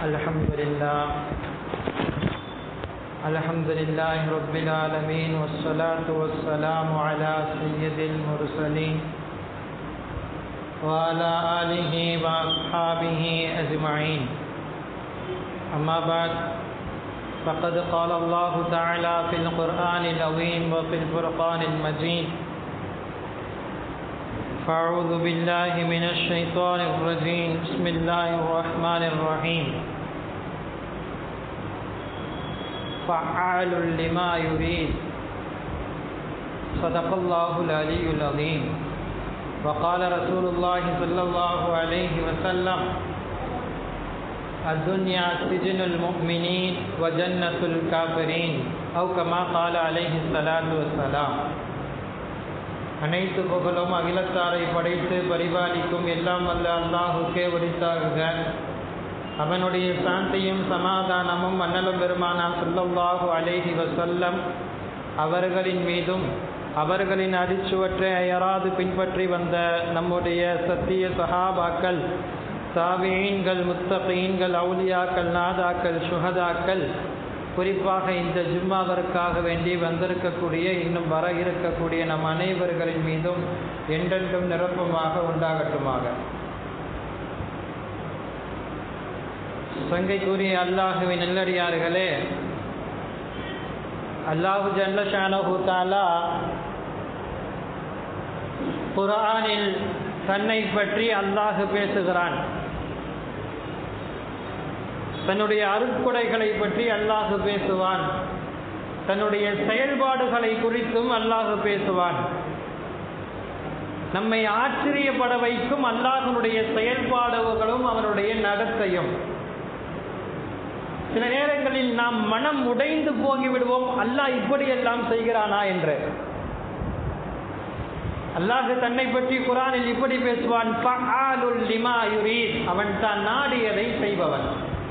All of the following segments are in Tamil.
الحمد لله الحمد لله رب العالمين والصلاة والسلام على سيد المرسلين وعلى آله وأصحابه أجمعين أما بعد فقد قال الله تعالى في القرآن العظيم وفي الفرقان المجيد فأعوذ بالله من الشيطان الرجيم بسم الله الرحمن الرحيم فعال لما يريد صدق الله العلي العظيم وقال رسول الله صلى الله عليه وسلم الدنيا سجن المؤمنين وجنة الكافرين أو كما قال عليه الصلاة والسلام அனைத்து புகழும் அகிலத்தாரை படைத்து பரிபாலிக்கும் எல்லாம் வல்ல அல்லாஹுக்கே உரித்தாகுக அவனுடைய சாந்தியும் சமாதானமும் மன்னலும் பெருமானாம் சொல்லல்லாஹு அலேஹி வசல்லம் அவர்களின் மீதும் அவர்களின் அடிச்சுவற்றை அயராது பின்பற்றி வந்த நம்முடைய சத்திய சஹாபாக்கள் தாவீன்கள் முத்தகீன்கள் அவுலியாக்கள் நாதாக்கள் சுஹதாக்கள் குறிப்பாக இந்த ஜும்மாவிற்காக வேண்டி வந்திருக்கக்கூடிய இன்னும் வர இருக்கக்கூடிய நம் அனைவர்களின் மீதும் என்றென்றும் நிரப்பமாக உண்டாகட்டுமாக சங்கைக்குரிய அல்லாஹுவின் நல்லடியார்களே அல்லாஹு ஜல்லஷானஹு தாலா குரானில் தன்னை பற்றி அல்லாஹு பேசுகிறான் தன்னுடைய அருட்கொடைகளை பற்றி அல்லாஹு பேசுவான் தன்னுடைய செயல்பாடுகளை குறித்தும் அல்லாஹு பேசுவான் நம்மை ஆச்சரியப்பட வைக்கும் அல்லாஹனுடைய செயல்பாடுகளும் அவனுடைய நடத்தையும் சில நேரங்களில் நாம் மனம் உடைந்து போகிவிடுவோம் அல்லாஹ் இப்படியெல்லாம் செய்கிறானா என்று அல்லாஹு தன்னை பற்றி குரானில் இப்படி பேசுவான் அவன் தான் நாடியதை செய்பவன்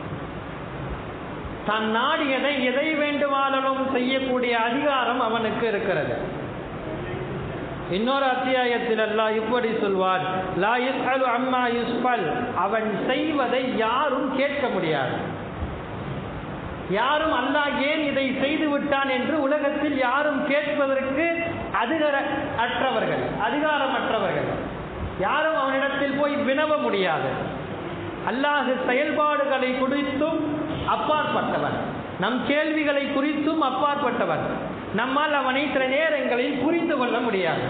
தான் நாடியதை எதை வேண்டுமானாலும் செய்யக்கூடிய அதிகாரம் அவனுக்கு இருக்கிறது இன்னொரு அத்தியாயத்தில் அல்லாஹ் இப்படி சொல்வார் லா யுஸ்அலு அம்மா யுஸ்பல் அவன் செய்வதை யாரும் கேட்க முடியாது யாரும் அல்லாஹ் ஏன் இதை செய்து விட்டான் என்று உலகத்தில் யாரும் கேட்பதற்கு அதிகார அற்றவர்கள் அதிகாரமற்றவர்கள் யாரும் அவனிடத்தில் போய் வினவ முடியாது அல்லாஹ் செயல்பாடுகளை குறித்தும் அப்பாற்பட்டவன் நம் கேள்விகளை குறித்தும் அப்பாற்பட்டவன் நம்மால் அவனை சில நேரங்களில் புரிந்து கொள்ள முடியாது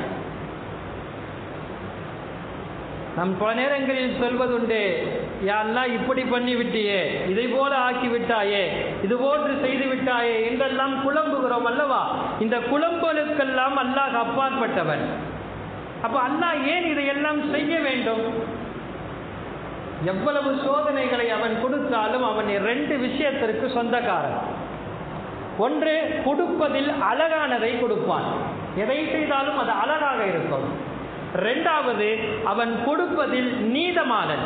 நம் பல நேரங்களில் சொல்வதுண்டு யாரெல்லாம் இப்படி பண்ணி விட்டியே இதை போல ஆக்கி விட்டாயே இது போன்று செய்து விட்டாயே என்றெல்லாம் குழம்புகிறோம் அல்லவா இந்த குழம்பலுக்கெல்லாம் அல்லாஹ் அப்பாற்பட்டவன் அப்ப அல்லாஹ் ஏன் இதையெல்லாம் செய்ய வேண்டும் எவ்வளவு சோதனைகளை அவன் கொடுத்தாலும் அவன் ரெண்டு விஷயத்திற்கு சொந்தக்காரன் ஒன்று கொடுப்பதில் அழகானதை கொடுப்பான் எதை செய்தாலும் அது அழகாக இருக்கும் ரெண்டாவது அவன் கொடுப்பதில் நீதமானன்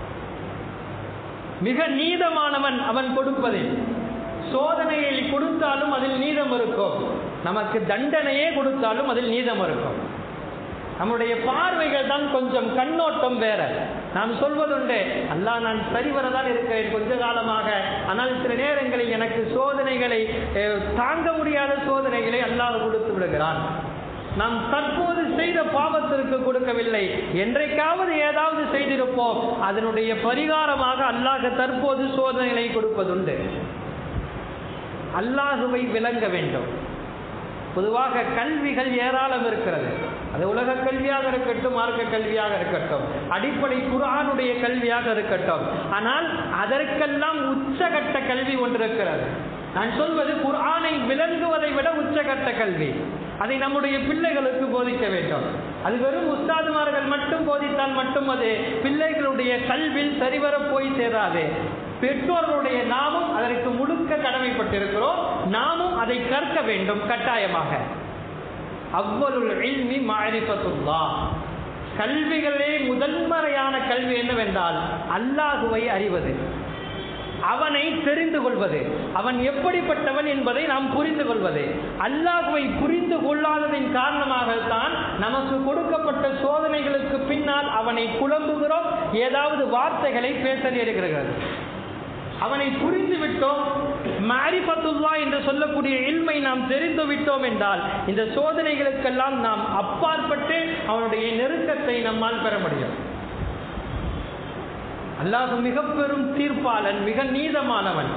மிக நீதமானவன் அவன் கொடுப்பதில் சோதனையை கொடுத்தாலும் அதில் நீதம் இருக்கும் நமக்கு தண்டனையே கொடுத்தாலும் அதில் நீதம் இருக்கும் நம்முடைய பார்வைகள் தான் கொஞ்சம் கண்ணோட்டம் வேற நாம் சொல்வதுண்டு அல்லா நான் சரிவரதான் இருக்கிறேன் கொஞ்ச காலமாக ஆனால் சில நேரங்களில் எனக்கு சோதனைகளை தாங்க முடியாத சோதனைகளை அல்லாஹ் கொடுத்து விடுகிறான் நாம் தற்போது செய்த பாவத்திற்கு கொடுக்கவில்லை என்றைக்காவது ஏதாவது செய்திருப்போம் அதனுடைய பரிகாரமாக அல்லாஹ் தற்போது சோதனைகளை கொடுப்பதுண்டு அல்லாஹுவை விளங்க வேண்டும் பொதுவாக கல்விகள் ஏராளம் இருக்கிறது அது உலக கல்வியாக இருக்கட்டும் மார்க்க கல்வியாக இருக்கட்டும் அடிப்படை குரானுடைய கல்வியாக இருக்கட்டும் ஆனால் அதற்கெல்லாம் உச்சகட்ட கல்வி ஒன்று இருக்கிறது நான் சொல்வது குர்ஆனை விளங்குவதை விட உச்சகட்ட கல்வி அதை நம்முடைய பிள்ளைகளுக்கு போதிக்க வேண்டும் அது வெறும் உஸ்தாதுமார்கள் மட்டும் போதித்தால் மட்டும் அது பிள்ளைகளுடைய கல்வியில் சரிவர போய் சேராது பெற்றோர்களுடைய நாமும் அதற்கு முழுக்க கடமைப்பட்டிருக்கிறோம் நாமும் அதை கற்க வேண்டும் கட்டாயமாக அவ்வளுள் இல்மி மாரிபத்துல்லா கல்விகளே முதன்முறையான கல்வி என்னவென்றால் அல்லாஹுவை அறிவது அவனை தெரிந்து கொள்வது அவன் எப்படிப்பட்டவன் என்பதை நாம் புரிந்து கொள்வது அல்லாஹுவை புரிந்து கொள்ளாததின் காரணமாகத்தான் நமக்கு கொடுக்கப்பட்ட சோதனைகளுக்கு பின்னால் அவனை குழம்புகிறோம் ஏதாவது வார்த்தைகளை பேச நேருகிறது அவனை புரிந்து விட்டோம் மாரிஃபத்துல்லா என்று சொல்லக்கூடிய இல்மை நாம் தெரிந்து விட்டோம் என்றால் இந்த சோதனைகளுக்கெல்லாம் நாம் அப்பாற்பட்டு அவனுடைய நெருக்கத்தை நம்மால் பெற முடியும் அல்லாஹ் மிக பெரும் தீர்ப்பாளன் மிக நீதமானவன்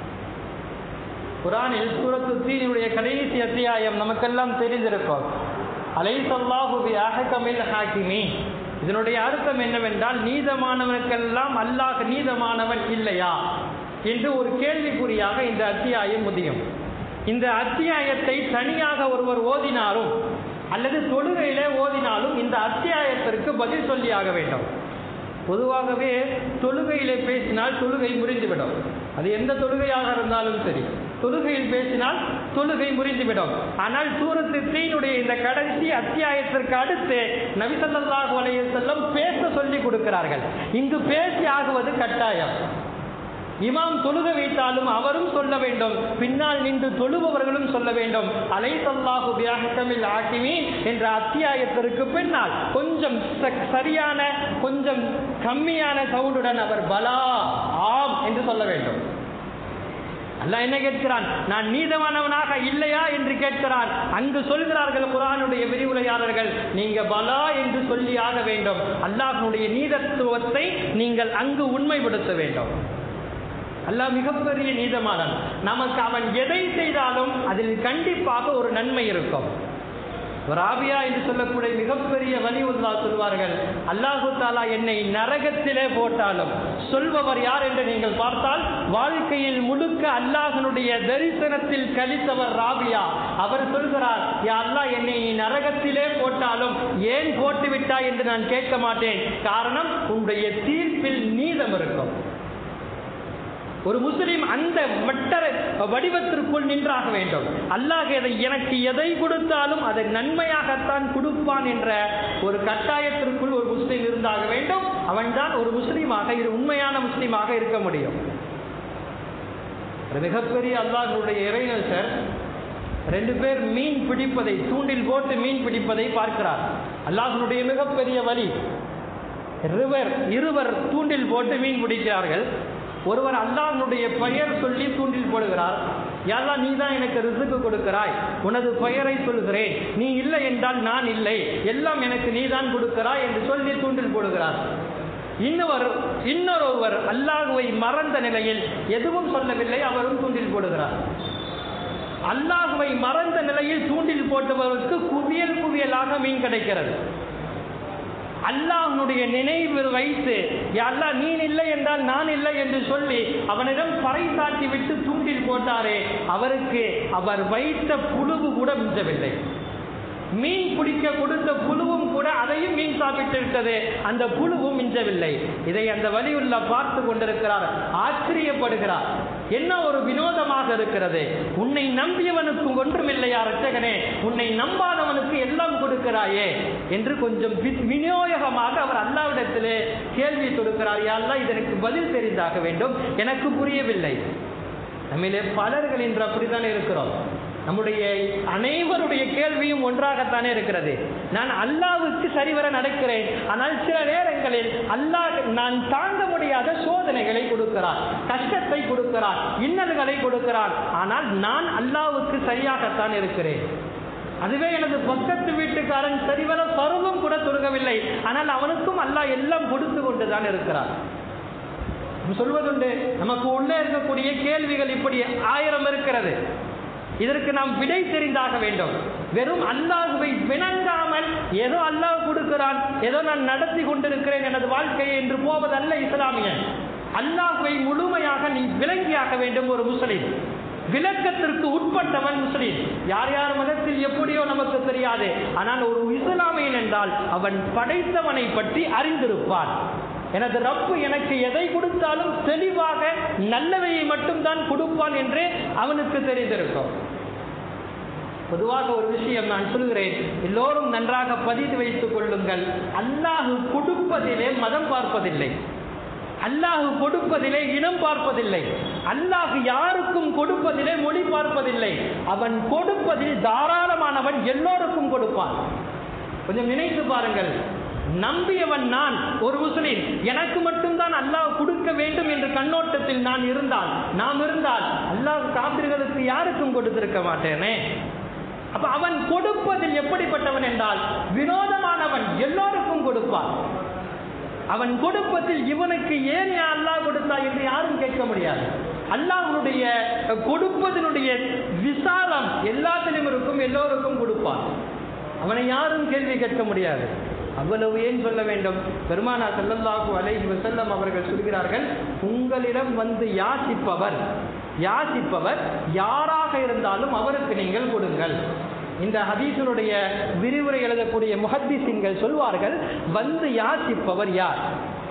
குரானில் சூரத்து தீனுடைய கடைசி அத்தியாயம் நமக்கெல்லாம் தெரிந்திருக்கும் அலைசல்லாஹுபி அஹகமில் ஹாக்கிமி இதனுடைய அர்த்தம் என்னவென்றால் நீதமானவனுக்கெல்லாம் அல்லாஹ் நீதமானவன் இல்லையா என்று ஒரு கேள்விக்குறியாக இந்த அத்தியாயம் முடியும் இந்த அத்தியாயத்தை தனியாக ஒருவர் ஓதினாலும் அல்லது தொழுகையிலே ஓதினாலும் இந்த அத்தியாயத்திற்கு பதில் சொல்லியாக வேண்டும் பொதுவாகவே தொழுகையிலே பேசினால் தொழுகை முறிந்துவிடும் அது எந்த தொழுகையாக இருந்தாலும் சரி தொழுகையில் பேசினால் தொழுகை முறிந்துவிடும் ஆனால் சூரத்து தீனுடைய இந்த கடைசி அத்தியாயத்திற்கு அடுத்து நபிசல்லாஹு அலைய செல்லம் பேச சொல்லி கொடுக்கிறார்கள் இங்கு பேசி ஆகுவது கட்டாயம் இமாம் தொழுக வைத்தாலும் அவரும் சொல்ல வேண்டும் பின்னால் நின்று தொழுபவர்களும் சொல்ல வேண்டும் அலை சல்லாஹு வியாகமில் ஆக்கிமி என்ற அத்தியாயத்திற்கு பின்னால் கொஞ்சம் சரியான கொஞ்சம் கம்மியான சவுண்டுடன் அவர் பலா ஆம் என்று சொல்ல வேண்டும் அல்லாஹ் என்ன கேட்கிறான் நான் நீதமானவனாக இல்லையா என்று கேட்கிறான் அங்கு சொல்கிறார்கள் குரானுடைய விரிவுரையாளர்கள் நீங்க பலா என்று சொல்லி ஆக வேண்டும் அல்லாஹனுடைய நீதத்துவத்தை நீங்கள் அங்கு உண்மைப்படுத்த வேண்டும் அல்லாஹ் மிகப்பெரிய நீதமானன் நமக்கு அவன் எதை செய்தாலும் அதில் கண்டிப்பாக ஒரு நன்மை இருக்கும் ராபியா என்று சொல்லக்கூடிய மிகப்பெரிய வலி உள்ளா சொல்வார்கள் அல்லாஹு தாலா என்னை நரகத்திலே போட்டாலும் சொல்பவர் யார் என்று நீங்கள் பார்த்தால் வாழ்க்கையில் முழுக்க அல்லாஹனுடைய தரிசனத்தில் கழித்தவர் ராபியா அவர் சொல்கிறார் யா அல்லாஹ் என்னை நரகத்திலே போட்டாலும் ஏன் போட்டு விட்டாய் என்று நான் கேட்க மாட்டேன் காரணம் உன்னுடைய தீர்ப்பில் நீதம் இருக்கும் ஒரு முஸ்லிம் அந்த மட்டர வடிவத்திற்குள் நின்றாக வேண்டும் அல்லாஹ் எதை எனக்கு எதை கொடுத்தாலும் அதை நன்மையாகத்தான் கொடுப்பான் என்ற ஒரு கட்டாயத்திற்குள் ஒரு முஸ்லீம் இருந்தாக வேண்டும் அவன்தான் ஒரு முஸ்லீமாக இரு உண்மையான முஸ்லீமாக இருக்க முடியும் ஒரு மிகப்பெரிய அல்லாஹனுடைய இறைநர் சார் ரெண்டு பேர் மீன் பிடிப்பதை தூண்டில் போட்டு மீன் பிடிப்பதை பார்க்கிறார் அல்லாஹனுடைய மிகப்பெரிய வழி இருவர் இருவர் தூண்டில் போட்டு மீன் பிடிக்கிறார்கள் ஒருவர் அல்லாஹனுடைய பெயர் சொல்லி தூண்டில் போடுகிறார் யாரா நீ தான் எனக்கு ரிசுக்கு கொடுக்கிறாய் உனது பெயரை சொல்கிறேன் நீ இல்லை என்றால் நான் இல்லை எல்லாம் எனக்கு நீ தான் கொடுக்கிறாய் என்று சொல்லி தூண்டில் போடுகிறார் இன்னொரு இன்னொருவர் அல்லாஹுவை மறந்த நிலையில் எதுவும் சொல்லவில்லை அவரும் தூண்டில் போடுகிறார் அல்லாஹுவை மறந்த நிலையில் தூண்டில் போட்டவருக்கு குவியல் குவியலாக மீன் கிடைக்கிறது அல்லாஹனுடைய நினைவு வைத்து அல்லா நீ இல்லை என்றால் நான் இல்லை என்று சொல்லி அவனிடம் பறை சாட்டி விட்டு தூண்டில் போட்டாரே அவருக்கு அவர் வைத்த புழுவு கூட மிஞ்சவில்லை மீன் பிடிக்க கொடுத்த புழுவும் கூட அதையும் மீன் சாப்பிட்டு விட்டது அந்த புழுவும் மிஞ்சவில்லை இதை அந்த வழியுள்ள பார்த்து கொண்டிருக்கிறார் ஆச்சரியப்படுகிறார் என்ன ஒரு வினோதமாக இருக்கிறது உன்னை நம்பியவனுக்கு ஒன்றுமில்லையா ரச்சகனே உன்னை நம்பாதவனுக்கு எல்லாம் கொடுக்கிறாயே என்று கொஞ்சம் விநியோகமாக அவர் அல்லாவிடத்திலே கேள்வி கொடுக்கிறார் யாரெல்லாம் இதற்கு பதில் தெரிந்தாக வேண்டும் எனக்கு புரியவில்லை நம்மிலே பலர்கள் இன்று அப்படித்தான் இருக்கிறோம் நம்முடைய அனைவருடைய கேள்வியும் ஒன்றாகத்தானே இருக்கிறது நான் அல்லாவுக்கு சரிவர நடக்கிறேன் ஆனால் சில நேரங்களில் அல்லாஹ் நான் தாங்க முடியாத சோதனைகளை கொடுக்கிறார் கஷ்டத்தை கொடுக்கிறார் இன்னல்களை கொடுக்கிறார் ஆனால் நான் அல்லாவுக்கு சரியாகத்தான் இருக்கிறேன் அதுவே எனது பக்கத்து வீட்டுக்காரன் சரிவர பருவம் கூட தொழுகவில்லை ஆனால் அவனுக்கும் அல்லாஹ் எல்லாம் கொடுத்து கொண்டுதான் இருக்கிறார் சொல்வதுண்டு நமக்கு உள்ளே இருக்கக்கூடிய கேள்விகள் இப்படி ஆயிரம் இருக்கிறது இதற்கு நாம் விடை தெரிந்தாக வேண்டும் வெறும் அல்லாஹுவை விளங்காமல் ஏதோ அல்லாஹ் கொடுக்கிறான் ஏதோ நான் நடத்தி கொண்டிருக்கிறேன் எனது வாழ்க்கையை என்று போவதல்ல இஸ்லாமியன் அல்லாஹுவை முழுமையாக நீ விளங்கியாக வேண்டும் ஒரு முஸ்லிம் விளக்கத்திற்கு உட்பட்டவன் முஸ்லீம் யார் யார் மதத்தில் எப்படியோ நமக்கு தெரியாது ஆனால் ஒரு இஸ்லாமியன் என்றால் அவன் படைத்தவனை பற்றி அறிந்திருப்பான் எனது ரப்பு எனக்கு எதை கொடுத்தாலும் தெளிவாக நல்லவையை மட்டும்தான் கொடுப்பான் என்று அவனுக்கு தெரிந்திருக்கும் பொதுவாக ஒரு விஷயம் நான் சொல்கிறேன் எல்லோரும் நன்றாக பதித்து வைத்துக் கொள்ளுங்கள் அல்லாஹு கொடுப்பதிலே மதம் பார்ப்பதில்லை அல்லாஹு கொடுப்பதிலே இனம் பார்ப்பதில்லை அல்லாஹ் யாருக்கும் கொடுப்பதிலே மொழி பார்ப்பதில்லை அவன் கொடுப்பதில் தாராளமானவன் எல்லோருக்கும் கொடுப்பான் கொஞ்சம் நினைத்து பாருங்கள் நம்பியவன் நான் ஒரு முஸ்லிம் எனக்கு மட்டும்தான் அல்லாஹ் கொடுக்க வேண்டும் என்ற கண்ணோட்டத்தில் நான் இருந்தால் நாம் இருந்தால் அல்லாஹ் காபிர்களுக்கு யாருக்கும் கொடுத்திருக்க மாட்டேனே அப்ப அவன் கொடுப்பதில் எப்படிப்பட்டவன் என்றால் வினோதமானவன் எல்லோருக்கும் கொடுப்பான் அவன் கொடுப்பதில் இவனுக்கு ஏன் யா அல்லாஹ் கொடுத்தா என்று யாரும் கேட்க முடியாது அல்லாஹ்வுடைய கொடுப்பதனுடைய விசாலம் எல்லாத்திலும் இருக்கும் எல்லோருக்கும் கொடுப்பான் அவனை யாரும் கேள்வி கேட்க முடியாது அவ்வளவு ஏன் சொல்ல வேண்டும் பெருமானா ஸல்லல்லாஹு அலைஹி வஸல்லம் அவர்கள் சொல்கிறார்கள் உங்களிடம் வந்து யாசிப்பவர் யாசிப்பவர் யாராக இருந்தாலும் அவருக்கு நீங்கள் கொடுங்கள் இந்த ஹதீஸனுடைய விரிவுரை எழுதக்கூடிய முஹத்திசின்கள் சொல்வார்கள் வந்து யாசிப்பவர் யார்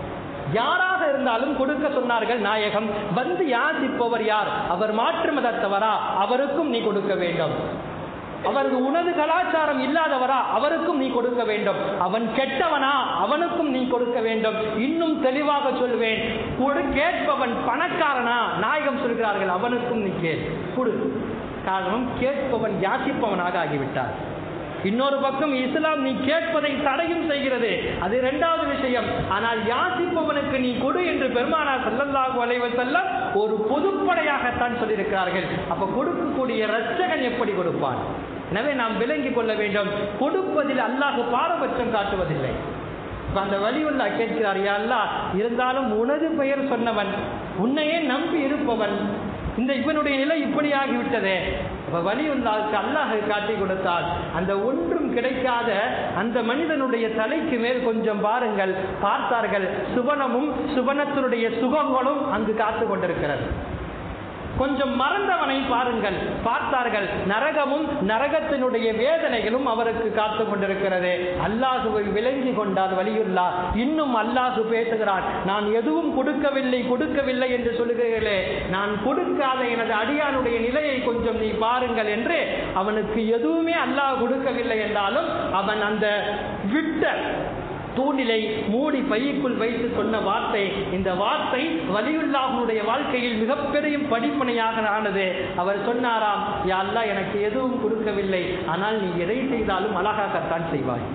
யாராக இருந்தாலும் கொடுக்க சொன்னார்கள் நாயகம் வந்து யாசிப்பவர் யார் அவர் மாற்று மதத்தவரா அவருக்கும் நீ கொடுக்க வேண்டும் அவரது உனது கலாச்சாரம் இல்லாதவரா அவருக்கும் நீ கொடுக்க வேண்டும் அவன் கெட்டவனா அவனுக்கும் நீ கொடுக்க வேண்டும் இன்னும் தெளிவாக சொல்வேன் கொடு கேட்பவன் பணக்காரனா நாயகம் சொல்கிறார்கள் அவனுக்கும் நீ கேள் கொடு காரணம் கேட்பவன் யாசிப்பவனாக ஆகிவிட்டார் இன்னொரு பக்கம் இஸ்லாம் நீ கேட்பதை தடையும் செய்கிறது அது இரண்டாவது விஷயம் ஆனால் யாசிப்பவனுக்கு நீ கொடு என்று பெருமானார் ஸல்லல்லாஹு அலைஹி வஸல்லம் ஒரு பொதுப்படையாகத்தான் சொல்லியிருக்கிறார்கள் அப்ப கொடுக்கக்கூடிய ரட்சகன் எப்படி கொடுப்பான் எனவே நாம் விளங்கிக் கொள்ள வேண்டும் கொடுப்பதில் அல்லாஹ் பாரபட்சம் காட்டுவதில்லை இப்ப அந்த வலியுல்லா கேட்கிறார் யா அல்லாஹ் இருந்தாலும் உனது பெயர் சொன்னவன் உன்னையே நம்பி இருப்பவன் இந்த இவனுடைய நிலை இப்படி ஆகிவிட்டதே அப்ப வலியுல்லாவுக்கு அல்லாஹ் காட்டி கொடுத்தால் அந்த ஒன்றும் கிடைக்காத அந்த மனிதனுடைய தலைக்கு மேல் கொஞ்சம் பாருங்கள் பார்த்தார்கள் சுவனமும் சுவனத்தினுடைய சுகங்களும் அங்கு காத்து கொண்டிருக்கிறது கொஞ்சம் மறந்தவனை பாருங்கள் பார்த்தார்கள் நரகமும் நரகத்தினுடைய வேதனைகளும் அவருக்கு காத்து கொண்டிருக்கிறது அல்லாஹுவை விளங்கி கொண்டார் வலியுல்லா இன்னும் அல்லாஹு பேசுகிறான் நான் எதுவும் கொடுக்கவில்லை கொடுக்கவில்லை என்று சொல்லுகிறீர்களே நான் கொடுக்காத எனது அடியானுடைய நிலையை கொஞ்சம் நீ பாருங்கள் என்று அவனுக்கு எதுவுமே அல்லாஹ் கொடுக்கவில்லை என்றாலும் அவன் அந்த விட்ட தூணிலை மூடி பையுக்குள் வைத்து சொன்ன வார்த்தை இந்த வார்த்தை வலியுல்லாஹனுடைய வாழ்க்கையில் மிகப்பெரிய படிப்பனையாக ஆனது அவர் சொன்னாராம் யா அல்லாஹ் எனக்கு எதுவும் கொடுக்கவில்லை ஆனால் நீ எதை செய்தாலும் அழகாகத்தான் செய்வாய்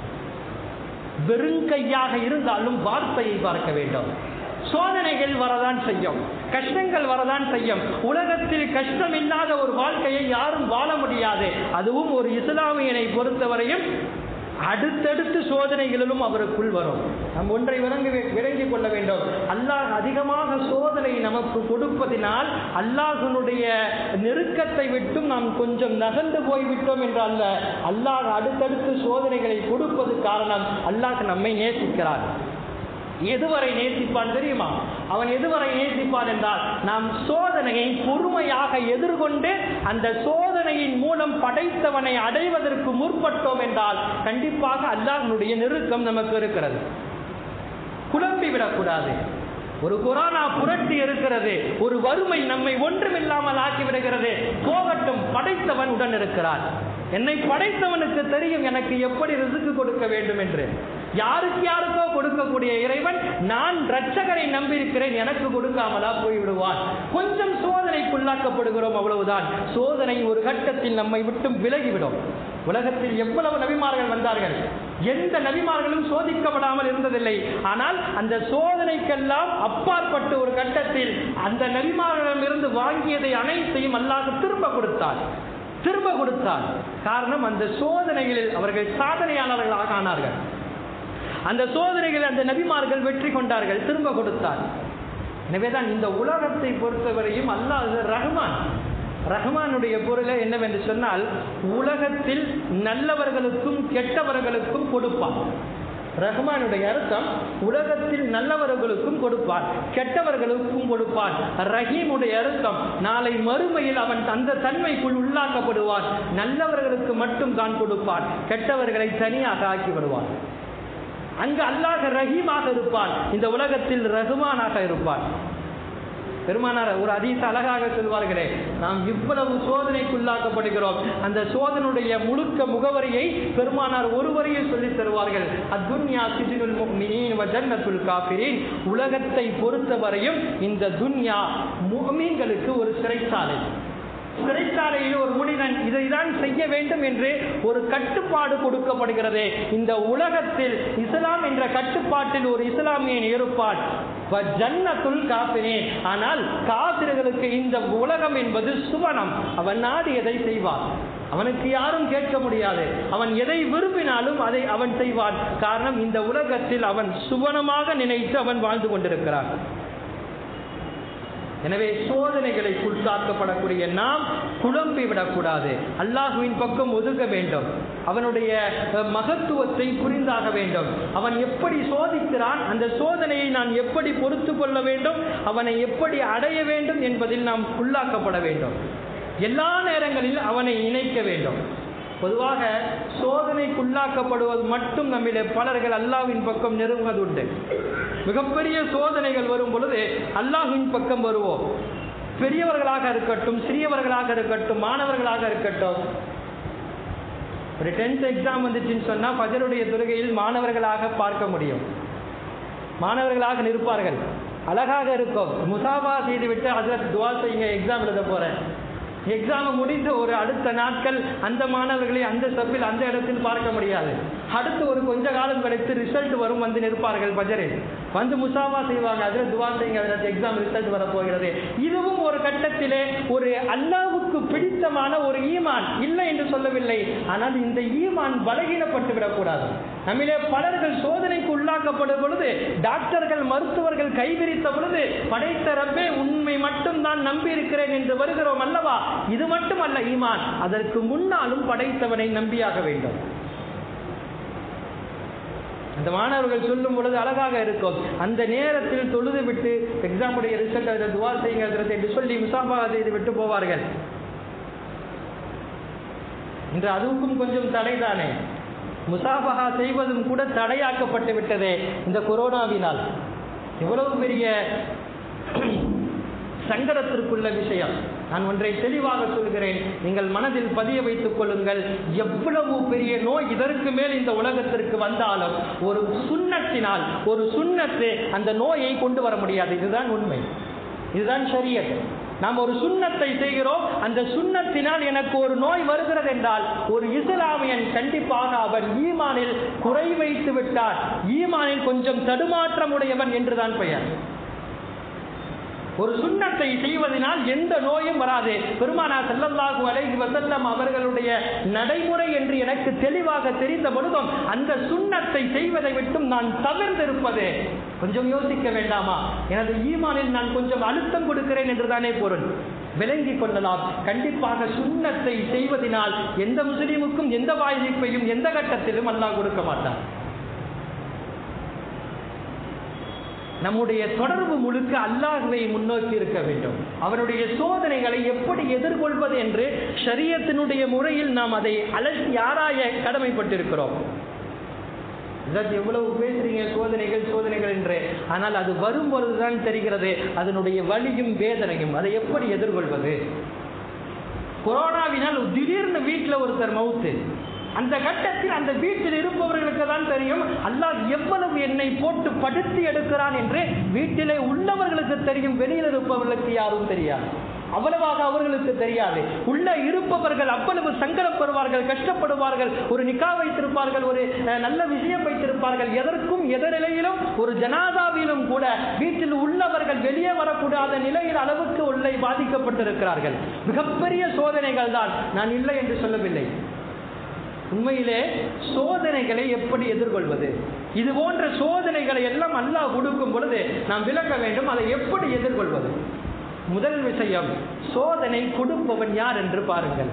வெறுங்கையாக இருந்தாலும் வார்த்தையை பார்க்க வேண்டும் சோதனைகள் வரதான் செய்யும் கஷ்டங்கள் வரதான் செய்யும் உலகத்தில் கஷ்டம் இல்லாத ஒரு வாழ்க்கையை யாரும் வாழ முடியாது அதுவும் ஒரு இஸ்லாமியனை பொறுத்தவரையும் அடுத்தடுத்து சோதனைகளிலும் அவருக்குள் வரும் நாம் ஒன்றை விளங்கி விளங்கிக் கொள்ள வேண்டும் அல்லாஹ் அதிகமாக சோதனை நமக்கு கொடுப்பதினால் அல்லாஹனுடைய நெருக்கத்தை விட்டும் நாம் கொஞ்சம் நகர்ந்து போய்விட்டோம் என்று அல்ல அல்லாஹ் அடுத்தடுத்து சோதனைகளை கொடுப்பது காரணம் அல்லாஹ் நம்மை நேசிக்கிறார் எதுவரை நேசிப்பான் தெரியுமா அவன் எதுவரை நேசிப்பான் என்றால் நாம் சோதனையை பொறுமையாக எதிர்கொண்டு அந்த சோதனையின் மூலம் படைத்தவனை அடைவதற்கு முற்பட்டோம் என்றால் கண்டிப்பாக அல்லாஹனுடைய நெருக்கம் நமக்கு இருக்கிறது குழம்பி விடக்கூடாது ஒரு கொரோனா புரட்டி இருக்கிறது ஒரு வறுமை நம்மை ஒன்றுமில்லாமல் ஆக்கி விடுகிறது போகட்டும் படைத்தவன் உடன் இருக்கிறார் என்னை படைத்தவனுக்கு தெரியும் எனக்கு எப்படி ரிசுக்கு கொடுக்க வேண்டும் என்று யாருக்கு யாருக்கோ கொடுக்கக்கூடிய இறைவன் நான் ரட்சகரை நம்பியிருக்கிறேன் எனக்கு கொடுக்காமலா போய்விடுவான் கொஞ்சம் சோதனைக்குள்ளாக்கப்படுகிறோம் அவ்வளவுதான் சோதனை ஒரு கட்டத்தில் நம்மை விட்டு விலகிவிடும் உலகத்தில் எவ்வளவு நபிமார்கள் வந்தார்கள் எந்த நபிமார்களும் சோதிக்கப்படாமல் இருந்ததில்லை ஆனால் அந்த சோதனைக்கெல்லாம் அப்பாற்பட்டு ஒரு கட்டத்தில் அந்த நபிமார்களிடமிருந்து வாங்கியதை அனைத்தையும் அல்லாஹ் திரும்ப கொடுத்தார் திரும்ப கொடுத்தார் காரணம் அந்த சோதனைகளில் அவர்கள் சாதனையாளர்களாக ஆனார்கள் அந்த சோதனைகள் அந்த நபிமார்கள் வெற்றி கொண்டார்கள் திரும்ப கொடுத்தார் எனவேதான் இந்த உலகத்தை பொறுத்தவரையும் அல்லாஹ் ரஹ்மான் ரஹ்மானுடைய பொருளை என்னவென்று சொன்னால் உலகத்தில் நல்லவர்களுக்கும் கெட்டவர்களுக்கும் கொடுப்பான் ரஹ்மானுடைய அர்த்தம் உலகத்தில் நல்லவர்களுக்கும் கொடுப்பான் கெட்டவர்களுக்கும் கொடுப்பான் ரஹீமுடைய அர்த்தம் நாளை மறுமையில் அவன் அந்த தன்மைக்குள் உள்ளாக்கப்படுவான் நல்லவர்களுக்கு மட்டும் தான் கொடுப்பான் கெட்டவர்களை தனியாக ஆக்கி விடுவான் அங்கு அல்லாஹ் ரஹீமாக இருப்பான் இந்த உலகத்தில் ரஹ்மானாக இருப்பான் பெருமானார் ஒரு அதீச அழகாக சொல்வார்களே நாம் இவ்வளவு சோதனைக்குள்ளாக்கப்படுகிறோம் அந்த சோதனுடைய முழுக்க முகவரியை பெருமானார் ஒரு வரியில் சொல்லித் தருவார்கள் அத்துன்யா சிஜினுல் முஃமினீன் வ ஜன்னத்துல் காஃபிரீன் உலகத்தை பொறுத்தவரையும் இந்த துன்யா முஃமின்களுக்கு ஒரு சிறைச்சாலை சிறைச்சாலையில் ஒரு மனிதன் இதைதான் செய்ய வேண்டும் என்று ஒரு கட்டுப்பாடு கொடுக்கப்படுகிறது இந்த உலகத்தில் இஸ்லாம் என்ற கட்டுப்பாட்டில் ஒரு இஸ்லாமியன் இருப்பான் ஜன்னத்துள் காப்பினேன் ஆனால் காபிர்களுக்கு இந்த உலகம் என்பது சுவனம் அவன் நாடியதை செய்வான் அவனுக்கு யாரும் கேட்க முடியாது அவன் எதை விரும்பினாலும் அதை அவன் செய்வான் காரணம் இந்த உலகத்தில் அவன் சுவனமாக நினைத்து அவன் வாழ்ந்து கொண்டிருக்கிறான் எனவே சோதனைகளை உள்காக்கப்படக்கூடிய நாம் குழம்பி விடக்கூடாது அல்லாஹுவின் பக்கம் ஒதுங்க வேண்டும் அவனுடைய அஹ், மகத்துவத்தை புரிந்தாக வேண்டும் அவன் எப்படி சோதிக்கிறான் அந்த சோதனையை நான் எப்படி பொறுத்து கொள்ள வேண்டும் அவனை எப்படி அடைய வேண்டும் என்பதில் நாம் உள்ளாக்கப்பட வேண்டும் எல்லா நேரங்களிலும் அவனை இணைக்க வேண்டும் பொதுவாக சோதனைக்குள்ளாக்கப்படுவது மட்டும் நம்மிலே பலர்கள் அல்லாஹ்வின் பக்கம் நெருங்குவதுண்டு மிகப்பெரிய சோதனைகள் வரும் பொழுது அல்லாஹ்வின் பக்கம் வருவோம் பெரியவர்களாக இருக்கட்டும் சிறியவர்களாக இருக்கட்டும் மாணவர்களாக இருக்கட்டும் ஒரு டென்த் எக்ஸாம் வந்துச்சுன்னு சொன்னா பஜருடைய தொழுகையில் மாணவர்களாக பார்க்க முடியும் மாணவர்களாக நிற்பார்கள் அழகாக இருக்கும் முசாபா செய்துவிட்டு அதில் துவா செய்யுங்க எக்ஸாம் எழுத போறேன் எக்ஸாம் முடிந்த ஒரு அடுத்த நாட்கள் அந்த மாணவர்களை அந்த சப்பில் அந்த இடத்தில் பார்க்க முடியாது அடுத்து ஒரு கொஞ்ச காலம் கழித்து ரிசல்ட் வரும் வந்து நிற்பார்கள் பஜரில் வந்து முசாவா செய்வாங்க அதில் துவா செய்யுங்க அதில் எக்ஸாம் ரிசல்ட் வரப்போகிறது இதுவும் ஒரு கட்டத்திலே ஒரு அல்லாவுக்கு பிடித்தமான ஒரு ஈமான் இல்லை என்று சொல்லவில்லை ஆனால் இந்த ஈமான் பலகீனப்பட்டு விடக்கூடாது நம்மிலே பலர்கள் சோதனைக்கு உள்ளாக்கப்படும் பொழுது டாக்டர்கள் மருத்துவர்கள் கைவிரித்த பொழுது படைத்த ரப்பே உண்மை மட்டும் தான் நம்பி இருக்கிறேன் என்று வருகிறோம் அல்லவா இது மட்டுமல்ல ஈமான் அதற்கு முன்னாலும் படைத்தவனை நம்பியாக வேண்டும் அந்த மாணவர்கள் சொல்லும் பொழுது அழகாக இருக்கும் அந்த நேரத்தில் தொழுது விட்டு எக்ஸாமுடைய ரிசல்ட் அதில் துவா செய்யுங்க ஹஜ்ரத் என்று சொல்லி முசாஃபாக செய்து விட்டு போவார்கள் இன்று அதுவும் கொஞ்சம் தடைதானே முசாஃபஹா செய்வதும் கூட தடையாக்கப்பட்டு விட்டதே இந்த கொரோனாவினால் இவ்வளவு பெரிய சங்கடத்திற்குள்ள விஷயம் நான் ஒன்றை தெளிவாக சொல்கிறேன் நீங்கள் மனதில் பதிய வைத்துக் கொள்ளுங்கள் எவ்வளவு பெரிய நோய் இதற்கு மேல் இந்த உலகத்திற்கு வந்தாலும் ஒரு சுண்ணத்தினால் ஒரு சுண்ணத்து அந்த நோயை கொண்டு வர முடியாது இதுதான் உண்மை இதுதான் ஷரியத் நாம் ஒரு சுண்ணத்தை செய்கிறோம் அந்த சுண்ணத்தினால் எனக்கு ஒரு நோய் வருகிறது என்றால் ஒரு இஸ்லாமியன் கண்டிப்பாக அவன் ஈமானில் குறை வைத்து விட்டார் ஈமானில் கொஞ்சம் தடுமாற்றம் உடையவன் என்றுதான் பெயர் ஒரு சுண்ணத்தை செய்வதனால் எந்த நோயும் வராது பெருமானா செல்லல்லாஹு அலைஹி வஸல்லம் அவர்களுடைய நடைமுறை என்று எனக்கு தெளிவாக தெரிந்த பொழுதும் அந்த சுண்ணத்தை செய்வதை விட்டும் நான் தவிர்த்திருப்பது கொஞ்சம் யோசிக்க வேண்டாமா எனது ஈமானில் நான் கொஞ்சம் அழுத்தம் கொடுக்கிறேன் என்றுதானே பொருள் விளங்கிக் கொள்ளலாம் கண்டிப்பாக சுண்ணத்தை செய்வதனால் எந்த முஸ்லீமுக்கும் எந்த வாய்ப்பையும் எந்த கட்டத்திலும் அல்லாஹ் கொடுக்க மாட்டான் நம்முடைய தொடர்பு முழுக்க அல்லாஹுவை முன்னோக்கி இருக்க வேண்டும் அவனுடைய சோதனைகளை எப்படி எதிர்கொள்வது என்று ஷரியத்தினுடைய முறையில் நாம் அதை அலசி ஆராய கடமைப்பட்டிருக்கிறோம் இதற்கு எவ்வளவு பேசுறீங்க சோதனைகள் சோதனைகள் என்று ஆனால் அது வரும் பொழுதுதான் தெரிகிறது அதனுடைய வலியும் வேதனையும் அதை எப்படி எதிர்கொள்வது கொரோனாவினால் திடீர்னு வீட்டில் ஒருத்தர் மவுத்து அந்த கட்டத்தில் அந்த வீட்டில் இருப்பவர்களுக்கு தான் தெரியும் அல்லாஹ் எவ்வளவு என்னை போட்டு படுத்தி எடுக்கிறான் என்று வீட்டிலே உள்ளவர்களுக்கு தெரியும் வெளியில் இருப்பவர்களுக்கு யாரும் தெரியாது அவ்வளவாக அவர்களுக்கு தெரியாது உள்ள இருப்பவர்கள் அவ்வளவு சங்கடப்படுவார்கள் கஷ்டப்படுவார்கள் ஒரு நிக்கா வைத்திருப்பார்கள் ஒரு அஹ், நல்ல விஷயம் வைத்திருப்பார்கள் எதற்கும் எதிர்நிலையிலும் ஒரு ஜனாதாவிலும் கூட வீட்டில் உள்ளவர்கள் வெளியே வரக்கூடாத நிலையில் அளவுக்கு உள்ளே பாதிக்கப்பட்டிருக்கிறார்கள் மிகப்பெரிய சோதனைகள் தான் நான் இல்லை என்று சொல்லவில்லை உண்மையிலே சோதனைகளை எப்படி எதிர்கொள்வது இது போன்ற சோதனைகளை எல்லாம் அல்லாஹ் கொடுக்கும் பொழுது நாம் விளக்க வேண்டும் அதை எப்படி எதிர்கொள்வது முதல் விஷயம் சோதனை கொடுப்பவன் யார் என்று பாருங்கள்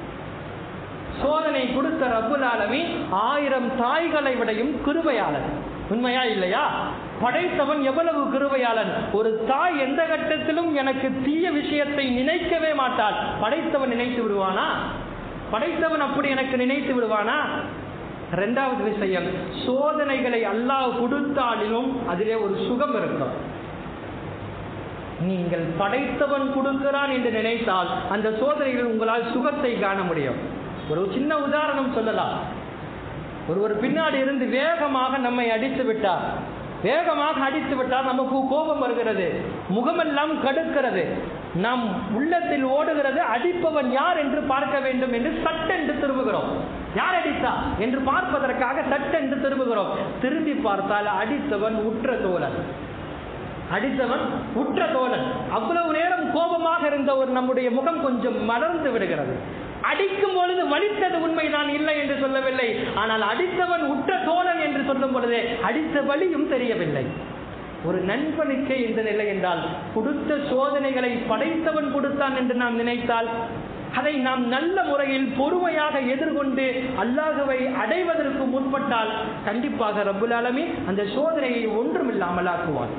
சோதனை கொடுத்த ரப்புல் ஆலமீன் ஆயிரம் தாய்களை விடையும் கிருபையாளன் உண்மையா இல்லையா படைத்தவன் எவ்வளவு கிருபையாளன் ஒரு தாய் எந்த கட்டத்திலும் எனக்கு தீய விஷயத்தை நினைக்கவே மாட்டாள் படைத்தவன் நினைத்து விடுவானா படைத்தவன் அப்படி எனக்கு நினைத்து விடுவானா இரண்டாவது விஷயம் சோதனைகளை அல்லாஹ் கொடுத்தாலும் அதிலே ஒரு சுகம் இருக்கும் நீங்கள் படைத்தவன் கொடுக்கிறான் என்று நினைத்தால் அந்த சோதனைகள் உங்களால் சுகத்தை காண முடியும் ஒரு சின்ன உதாரணம் சொல்லலாம் ஒருவர் பின்னாடி இருந்து வேகமாக நம்மை அடித்து விட்டார் வேகமாக அடித்து விட்டால் நமக்கு கோபம் வருகிறது முகமெல்லாம் கடுக்கிறது நாம் உள்ளத்தில் ஓடுகிறது அடிப்பவன் யார் என்று பார்க்க வேண்டும் என்று சட்டென்று திரும்புகிறோம் யார் அடித்தா என்று பார்ப்பதற்காக சட்டென்று திரும்புகிறோம் திரும்பி பார்த்தால் அடித்தவன் உற்ற தோழன் அடித்தவன் உற்ற தோழன் அவ்வளவு நேரம் கோபமாக இருந்த ஒரு நம்முடைய முகம் கொஞ்சம் மலர்ந்து விடுகிறது அடிக்கும் பொழுது வலித்தது உண்மைதான் இல்லை என்று சொல்லவில்லை ஆனால் அடித்தவன் உற்ற தோழன் என்று சொல்லும் பொழுதே அடித்த வலியும் தெரியவில்லை ஒரு நண்பனுக்கே இந்த நிலை என்றால் கொடுத்த சோதனைகளை படைத்தவன் கொடுத்தான் என்று நாம் நினைத்தால் அதை நாம் நல்ல முறையில் பொறுமையாக எதிர்கொண்டு அல்லாஹுவை அடைவதற்கு முற்பட்டால் கண்டிப்பாக ரப்புல் ஆலமீ அந்த சோதனையை ஒன்றுமில்லாமல் ஆக்குவான்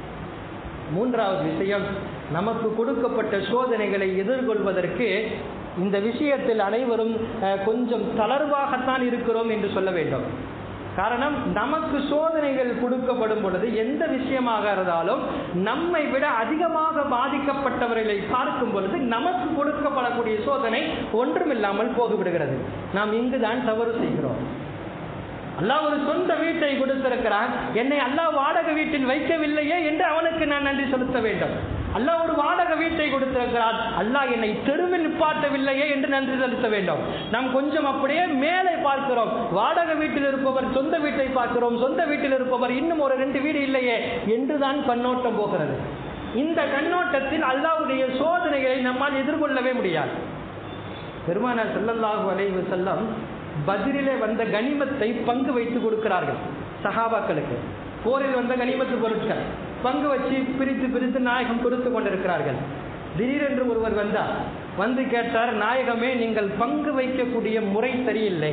மூன்றாவது விஷயம் நமக்கு கொடுக்கப்பட்ட சோதனைகளை எதிர்கொள்வதற்கு இந்த விஷயத்தில் அனைவரும் அஹ், கொஞ்சம் தளர்வாகத்தான் இருக்கிறோம் என்று சொல்ல வேண்டும் காரணம் நமக்கு சோதனைகள் கொடுக்கப்படும் பொழுது எந்த விஷயமாக இருந்தாலும் நம்மை விட அதிகமாக பாதிக்கப்பட்டவர்களை பார்க்கும் பொழுது நமக்கு கொடுக்கப்படக்கூடிய சோதனை ஒன்றுமில்லாமல் போய்விடுகிறது நாம் இங்குதான் தவறு செய்கிறோம் அல்லாஹ் ஒரு சொந்த வீட்டை கொடுத்திருக்கிறான் என்னை அல்லாஹ் வாடகை வீட்டில் வைக்கவில்லையே என்று அவனுக்கு நான் நன்றி செலுத்த வேண்டும் அல்லாஹ் ஒரு வாடகை வீட்டை கொடுத்திருக்கிறான் அல்லாஹ் என்னை தெருவில் நிப்பாட்டவில்லையே என்று நன்றி செலுத்த வேண்டும் நாம் கொஞ்சம் அப்படியே மேலே பார்க்கிறோம் வாடகை வீட்டில் இருப்பவர் சொந்த வீட்டை பார்க்கிறோம் சொந்த வீட்டில் இருப்பவர் இன்னும் ஒரு ரெண்டு வீடு இல்லையே என்றுதான் கண்ணோட்டம் போகிறது இந்த கண்ணோட்டத்தில் அல்லாஹ்வுடைய சோதனைகளை நம்மால் எதிர்கொள்ளவே முடியாது பெருமானார் ஸல்லல்லாஹு அலைஹி வஸல்லம் பதிரிலே வந்த கனிமத்தை பங்கு வைத்து கொடுக்கிறார்கள் சஹாபாக்களுக்கு போரில் வந்த கனிமத்து பொருட்கள் பங்கு வச்சு பிரித்து பிரித்து நாயகம் கொடுத்து கொண்டிருக்கிறார்கள் திடீரென்று ஒருவர் வந்தார் வந்து கேட்டார் நாயகமே நீங்கள் பங்கு வைக்கக்கூடிய முறை சரியில்லை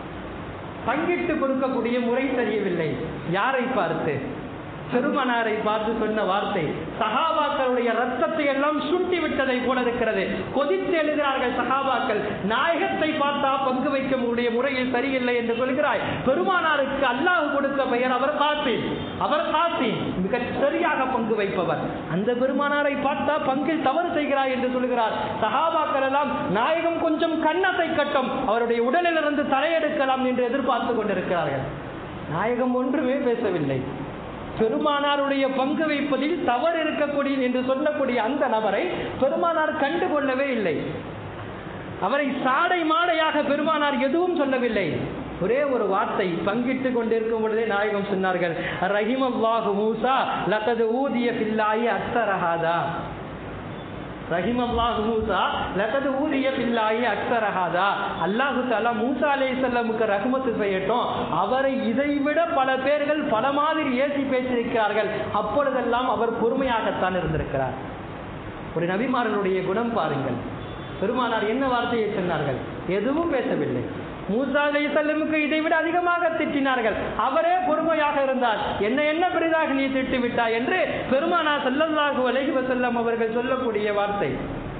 பங்கிட்டு கொடுக்கக்கூடிய முறை தெரியவில்லை யாரை பார்த்து பெருமனாரை பார்த்து சொன்ன வார்த்தை சகாபாக்களுடைய ரத்தத்தை எல்லாம் சுட்டி விட்டதை போல இருக்கிறது கொதித்து எழுகிறார்கள் சகாபாக்கள் நாயகத்தை பார்த்தா பங்கு வைக்க முடிய முறையில் சரியில்லை என்று சொல்கிறாய் பெருமானாருக்கு அல்லாஹ் கொடுத்த பெயர் அவர் காத்தீன் அவர் காத்தீன் மிக சரியாக பங்கு வைப்பவர் அந்த பெருமானாரை பார்த்தா பங்கில் தவறு செய்கிறாய் என்று சொல்கிறார் சகாபாக்கள் எல்லாம் நாயகம் கொஞ்சம் கண்ணத்தை கட்டும் அவருடைய உடலிலிருந்து தலையெடுக்கலாம் என்று எதிர்பார்த்து கொண்டிருக்கிறார்கள் நாயகம் ஒன்றுமே பேசவில்லை பெருமானாருடைய பங்கு வைப்பதில் தவறு இருக்கக்கூடிய என்று சொல்லக்கூடிய அந்த நபரை பெருமானார் கண்டுகொள்ளவே இல்லை அவரை சாடை மாடையாக பெருமானார் எதுவும் சொல்லவில்லை ஒரே ஒரு வார்த்தை பங்கிட்டு கொண்டிருக்கும் பொழுதே நாயகம் சொன்னார்கள் ரஹிமல்லாஹு மூசா லகது ஊதிய பில்லாயி அக்தரஹாதா ரஹிமல்லாஹு மூசா லகது ஊதிய பில்லாயி அக்தரஹாதா அல்லாஹு தாலா மூசா அலைஹிஸ்ஸலாமுக்கு ரஹ்மத்து செய்யட்டும் அவரை இதைவிட பல பேர்கள் பல மாதிரி ஏசி பேசியிருக்கிறார்கள் அப்பொழுதெல்லாம் அவர் பொறுமையாகத்தான் இருந்திருக்கிறார் ஒரு நபிமாரனுடைய குணம் பாருங்கள் பெருமானார் என்ன வார்த்தையை சொன்னார்கள் எதுவும் பேசவில்லை மூசா அலைஹிஸ்ஸலாமுக்கு இதை விட அதிகமாக திட்டினார்கள் அவரே பொறுமையாக இருந்தார் என்ன என்ன பெரிதாக நீ திட்டு விட்டாய் என்று பெருமானார் ஸல்லல்லாஹு அலைஹி வஸல்லம் அவர்கள் சொல்லக்கூடிய வார்த்தை